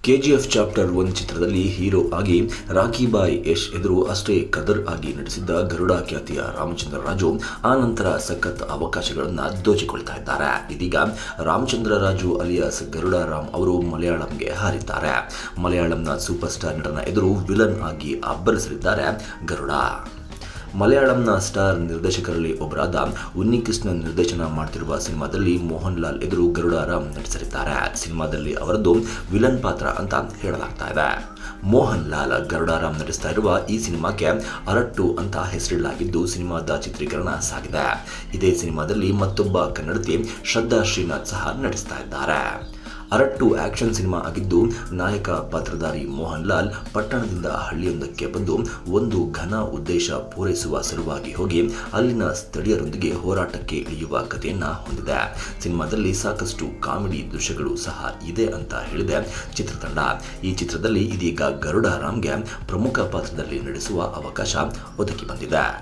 KGF chapter one ಚಿತ್ರದಲ್ಲಿ hero ಆಗಿ ರಾಖಿಬಾಯ್ ಯಶ್ ಎದುರು ಅಷ್ಟೇ ಕದರ್ ಆಗಿ ನಟಿಸಿದ್ದ ಗರುಡ ಖ್ಯಾತಿಯ ರಾಮಚಂದ್ರ ರಾಜು ಆ ನಂತರ ಸಖತ್ ಅವಕಾಶಗಳನ್ನು ದೋಚಿಕೊಳ್ತಾ ಇದ್ದಾರೆ ಇದೀಗ ರಾಮಚಂದ್ರ ರಾಜು ಅಲಿಯಾಸ್ ಗರುಡ ರಾಮ್ ಅವರು ಮಲಯಾಳಂಗೆ ಹಾರಿದ್ದಾರೆ ಮಲಯಾಳಂನ ಸೂಪರ್ ಸ್ಟಾರ್ ನಟನ ಎದುರು ವಿಲನ್ ಆಗಿ ಅಬ್ಬರಿಸಲಿದ್ದಾರೆ ಗರುಡ ಮಲಯಾಳಂನ ಸ್ಟಾರ್ ನಿರ್ದೇಶಕರಲ್ಲಿ ಒಬ್ಬರಾದ ಉನ್ನಿಕೃಷ್ಣನ್ ನಿರ್ದೇಶನ ಮಾಡ್ತಿರುವ ಸಿನಿಮಾದಲ್ಲಿ ಮೋಹನ್ ಲಾಲ್ ಎದುರು ಗರುಡ ರಾಮ್ ನಟಿಸಲಿದ್ದಾರೆ ಸಿನಿಮಾದಲ್ಲಿ ಅವರದ್ದು ವಿಲನ್ ಪಾತ್ರ ಅಂತ ಹೇಳಲಾಗ್ತಾ ಇದೆ ಮೋಹನ್ ಲಾಲ್ ಗರುಡ ರಾಮ್ ನಟಿಸ್ತಾ ಇರುವ ಈ ಸಿನಿಮಾಕ್ಕೆ ಅರಟ್ಟು ಅಂತ ಹೆಸರಿಡಲಾಗಿದ್ದು ಸಿನಿಮಾದ ಚಿತ್ರೀಕರಣ ಸಾಗಿದೆ ಇದೇ ಸಿನಿಮಾದಲ್ಲಿ ಮತ್ತೊಬ್ಬ ಕನ್ನಡತಿ ಶ್ರದ್ಧಾ ಶ್ರೀನಾಥ್ ಸಹ ನಟಿಸ್ತಾ ಇದ್ದಾರೆ ಅರಟ್ಟು ಆಕ್ಷನ್ ಸಿನಿಮಾ ಆಗಿದ್ದು ನಾಯಕ ಪಾತ್ರಧಾರಿ ಮೋಹನ್ ಲಾಲ್ ಪಟ್ಟಣದಿಂದ ಹಳ್ಳಿಯೊಂದಕ್ಕೆ ಬಂದು ಒಂದು ಘನ ಉದ್ದೇಶ ಪೂರೈಸುವ ಸಲುವಾಗಿ ಹೋಗಿ ಅಲ್ಲಿನ ಸ್ಥಳೀಯರೊಂದಿಗೆ ಹೋರಾಟಕ್ಕೆ ಇಳಿಯುವ ಕಥೆಯನ್ನ ಹೊಂದಿದೆ ಸಿನಿಮಾದಲ್ಲಿ ಸಾಕಷ್ಟು ಕಾಮಿಡಿ ದೃಶ್ಯಗಳು ಸಹ ಇದೆ ಅಂತ ಹೇಳಿದೆ ಚಿತ್ರತಂಡ ಈ ಚಿತ್ರದಲ್ಲಿ ಇದೀಗ ಗರುಡ ರಾಮ್ಗೆ ಪ್ರಮುಖ ಪಾತ್ರದಲ್ಲಿ ನಟಿಸುವ ಅವಕಾಶ ಒದಗಿ ಬಂದಿದೆ